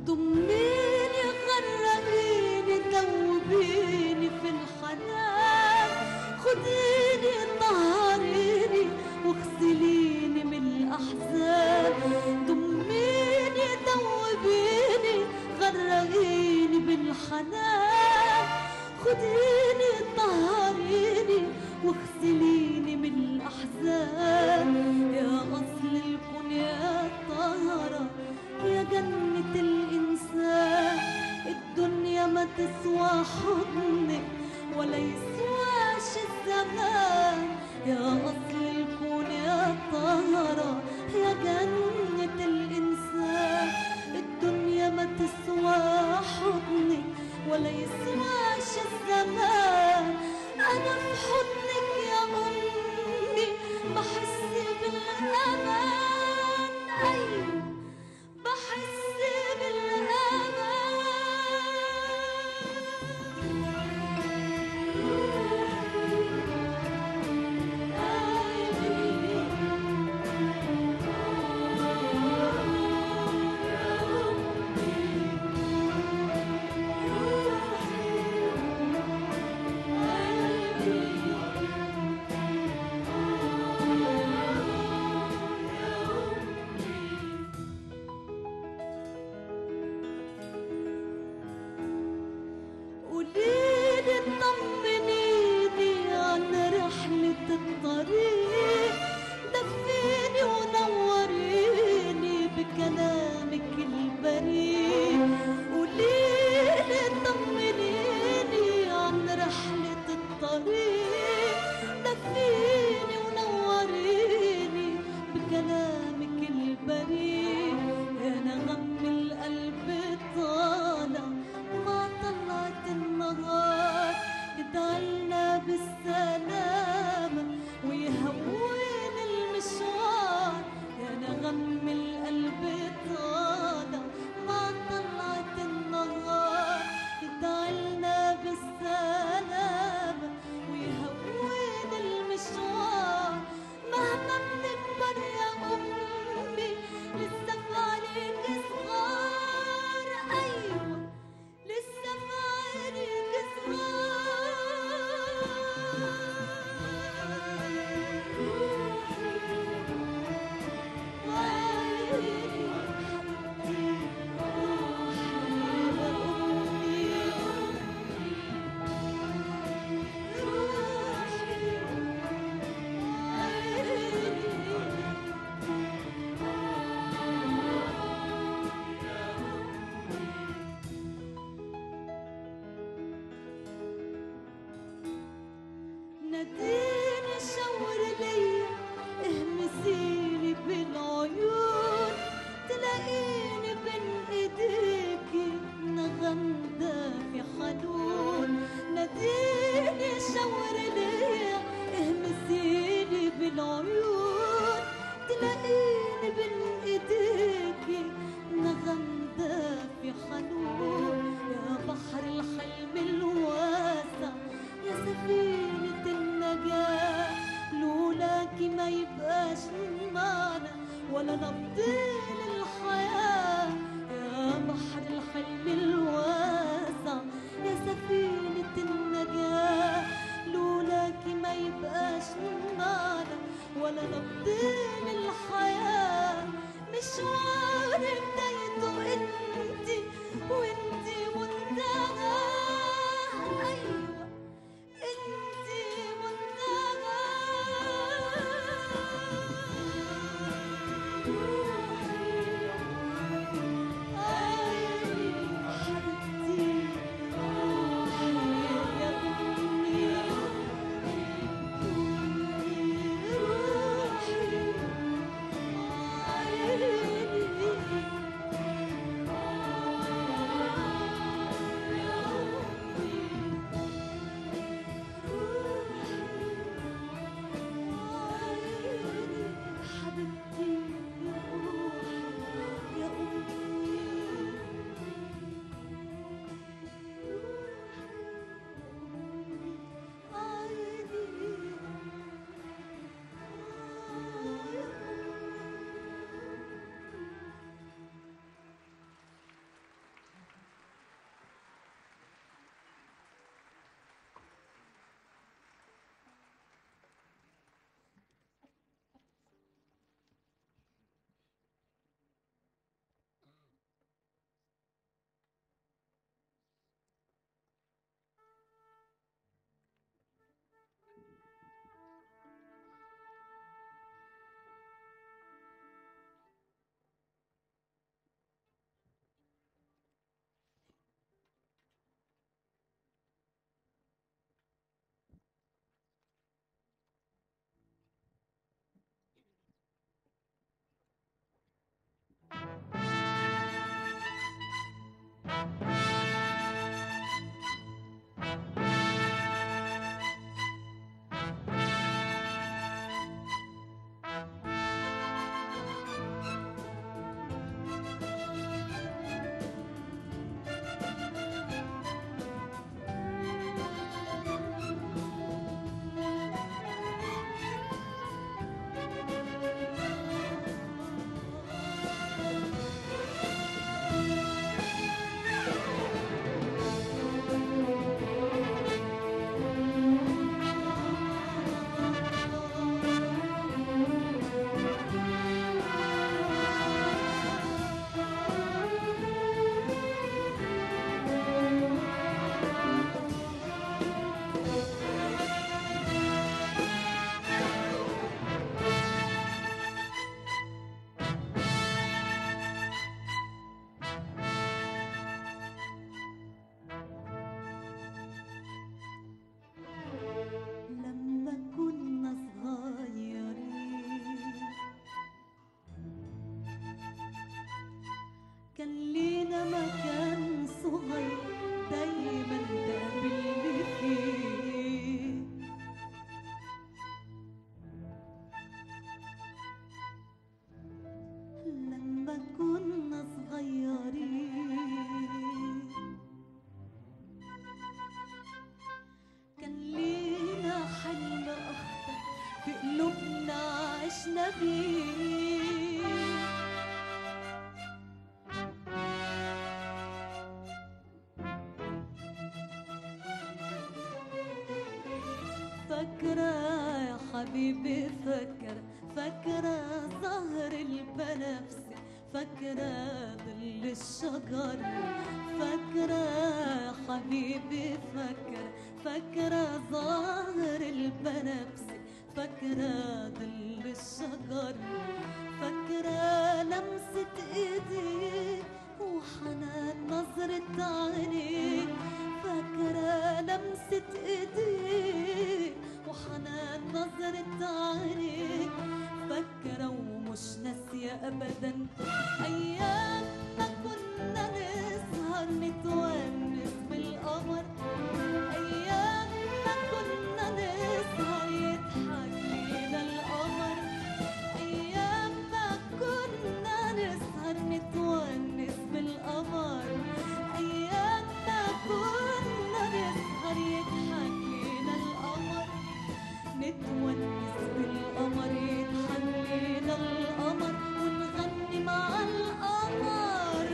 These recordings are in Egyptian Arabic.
ضميني غرقيني دوبيني في الحنان خديني طهريني واغسليني من الأحزان ضميني دوبيني غرقيني بالحنان خديني طهريني واغسليني من الأحزان يا أصل الكون يا طهرة يا جنة الإنسان الدنيا ما تسوى حضنك ولا يسواش الزمان يا أصل الكون يا طهرة يا جنة الإنسان الدنيا ما تسوى حضنك ولا يسواش الزمان أنا في حضنك يا أمي بحس بالأمان أيوة بحس بالأمان قوليلي طمنيني عن رحلة الطريق دفيني ونوريني بكلامك البريء قوليلي طمنيني عن رحلة الطريق دفيني ونوريني بكلامك البريء انا غم القلب طالع ما طلعت النهار يدعلنا بالسلامة ويهون المشوار يا نغم القلب طالع ما طلعت النهار يدعلنا بالسلامة ويهون المشوار مهما بنكبر يا أمي لسه في عليك صغار أيوة لسه في عليك ناديني شاور ليا اهمسيني بالعيون تلاقيني بين ايديكي نغم دافي حنون ناديني شاور ليا اهمسيني بالعيون تلاقيني بين ايديكي نغم دافي حنون يا بحر الحلم الواسع يا سفينة النجاة لولاكي ما يبقاش معنا ولا نبضين الحياة يا بحر الحلم الواسع يا سفينة النجاة لولاكي ما يبقاش معنا ولا نبضين الحياة مشوار بدايته انتي وانتي منتهى ايوه انتي منتهى فكرة يا حبيبي فكرة فكرة ظهر البنفسي فكرة ظل الشجر فكرة يا حبيبي فكرة فكرة ظهر البنفسي فكرة ظل الشجر فكرة لمسة ايديك وحنان نظرة عينيك فاكرة لمسة ايديك وحنان نظرة عينيك فاكرة ومش ناسية أبدا أيام ما كنا نسهر نتونس بالقمر أيام ما كنا نسهر يضحك لينا القمر أيام ما كنا نسهر نتونس بالقمر أيام ما كنا نسهر يضحك لينا القمر نتونس بالقمر يضحك لينا القمر ونغني مع القمر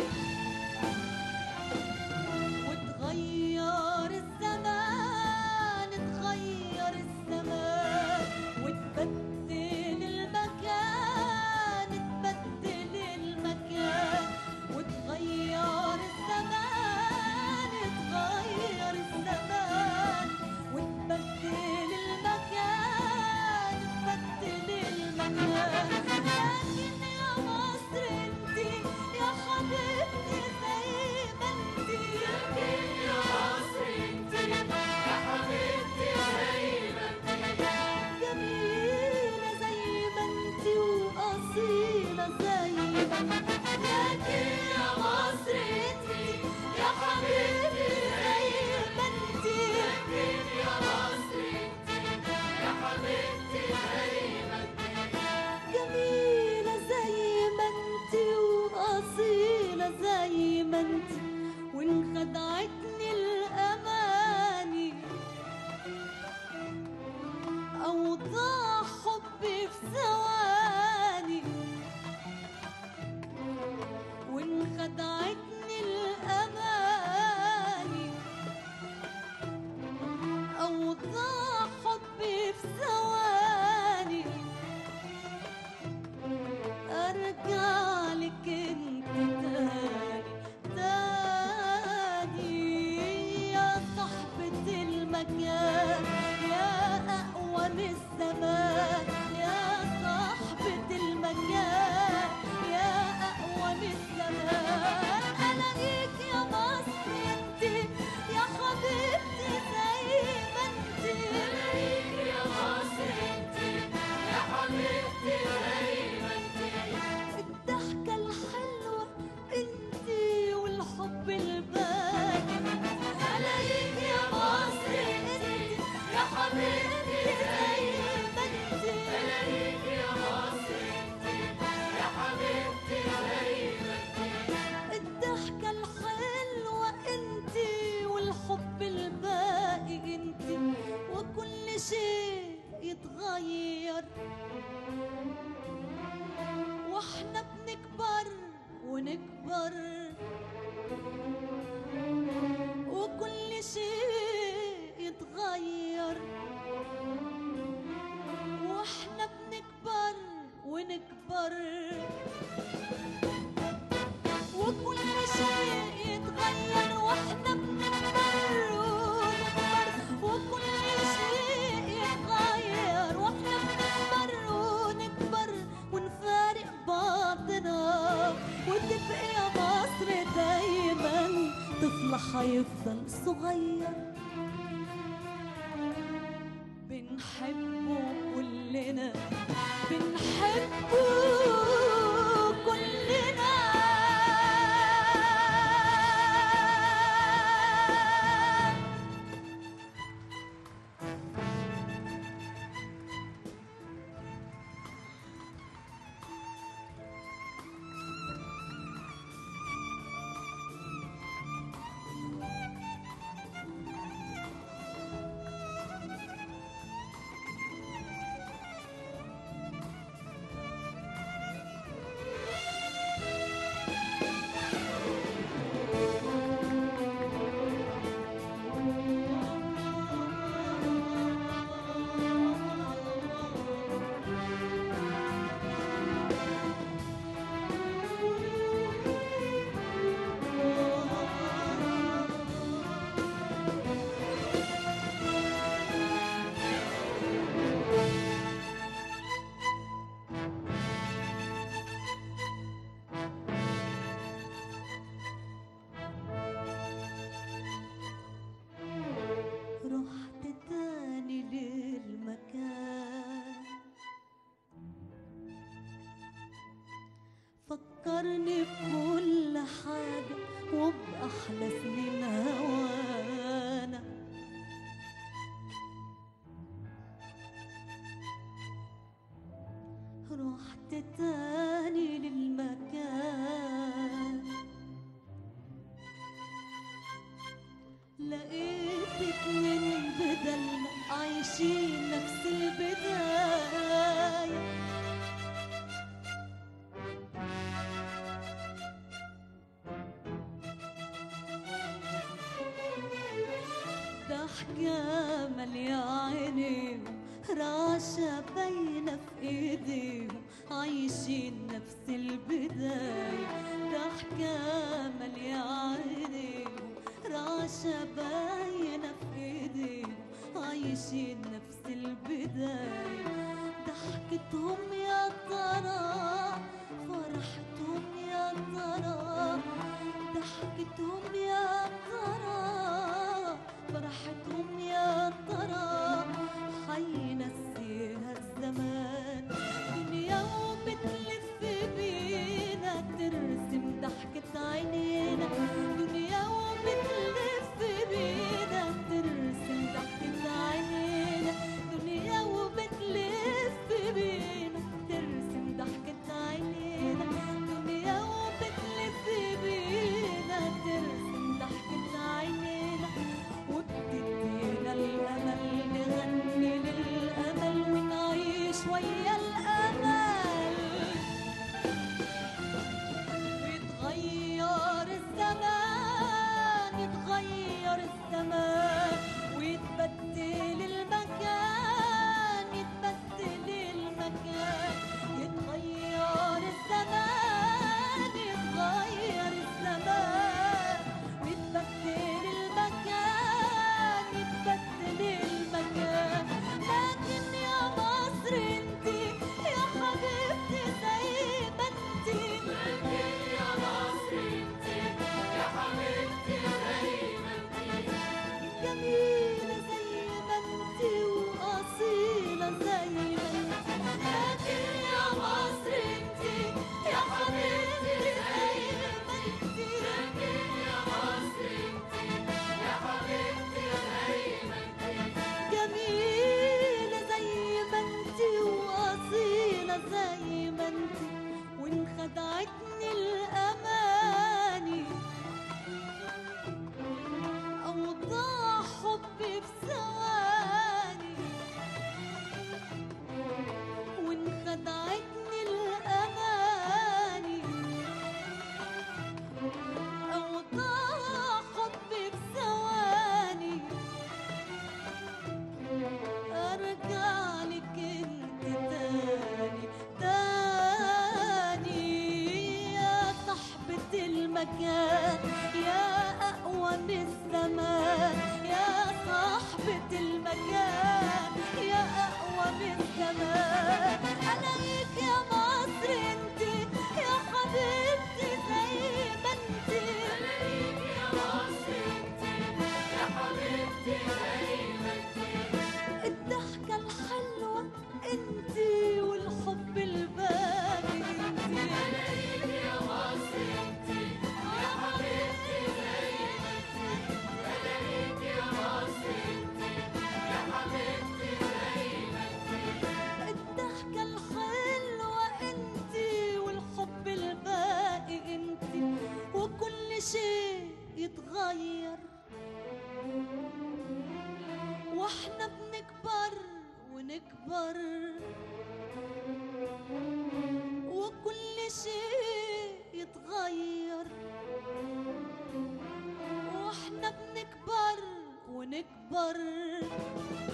وتغير الزمان تغير الزمان وتبدل المكان تبدل المكان وتغير الزمان تغير الزمان وتبدل المكان تبدل المكان لكن يا مصر انتي يا حبيبتي زي ما انتي لكن يا مصر انتي يا حبيبتي زي ما انتي جميلة زي ما انتي وأصيلة زي ما انتي لكن يا مصر انتي يا حبيبتي زي ما انتي لكن يا مصر انتي يا حبيبتي زي ما انتي جميلة زي ما انتي وأصيلة زي ما انتي وإن خدعتني الأماني أوضاع حبي في ثواني وإن خدعتني الأماني أوضاع حبي في ثواني أرجع لك انت تاني تاني يا صاحبة المكان يا أقوى من الزمان يا صاحبة المكان يا أقوى من الزمان ألاقيك يا مصر انت يا حبيبتي زي ما انت ألاقيك يا مصر انت يا حبيبتي زي ما انت الضحكة الحلوة انتي والحب الباقي ألاقيك يا مصر انتي يا حبيبتي زي ما انتي ألاقيك يا مصر انتي يا حبيبتي زي ما انتي الضحكة الحلوة انتي والحب الباقي انتي وكل شيء يتغير واحنا بنكبر ونكبر وكل شيء يتغير واحنا بنكبر ونكبر وكل شيء يتغير واحنا بنكبر ونكبر وكل شيء يتغير واحنا بنكبر ونكبر ونفارق بعضنا وتبقى يا مصر دايما طفل حيفضل صغير بنحبه كلنا بنحبه كلنا فكرني بكل حاجة وبأحلى سنين هوانا رحت تاني للمكان لقيت اتنين بدلنا عايشين نفس البداية ضحكة مالية عينيهم رعشة باينة في ايديهم عايشين نفس البداية ضحكة مالية عينيهم رعشة باينة في ايديهم عايشين نفس البداية ضحكتهم يا ترى فرحتهم يا ترى ضحكتهم يا ترى فرحتهم يا ترى حينسيها الزمان دنيا وبتلف بينا ترسم ضحكة عينينا دنيا وبتلف بينا ترسم ضحكة عينينا دنيا وبتلف بينا ترسم ضحكة عينينا دنيا وبتلف بينا ترسم ضحكة عينينا وبتدينا الأمل نغني للأمل ونعيش ويا الأمل ويتغير الزمان يتغير الزمان ويتبدل المكان يتبدل المكان يتغير الزمان يتغير الزمان ويتبدل المكان يتبدل المكان لكن يا مصر انتي يا حبيبتي زي ما انتي لكن يا مصر انتي يا حبيبتي زي ما انتي جميلة زي ما انتي وأصيلة زي ما انتي لكن يا مصر انتي يا حبيبتي زي ما انتي لكن يا مصر انتي يا حبيبتي زي ما انتي جميلة زي ما انتي وأصيلة زي ما انتي وانخدعتني الأماني أوضاع حبي في ثواني وانخدعتني الأماني أوضاع حبي في ثواني ارجع لك انت تاني تاني يا صاحبة المكان يا اقوى من الزمان يا صاحبة المكان يا اقوى من الزمان الاقيك يا مصر انت يا حبيبتي زي ما انت الاقيك يا مصر انتي يا حبيبتي زي ما انتي الضحكة الحلوة انتي والحب الباقي انتي الاقيك يا مصر انتي يا حبيبتي زي ما انتي الاقيك يا مصر انتي يا حبيبتي زي ما انتي الضحكة الحلوة انتي والحب الباقي انتي وكل شيء يتغير واحنا بنكبر ونكبر وكل شيء يتغير واحنا بنكبر ونكبر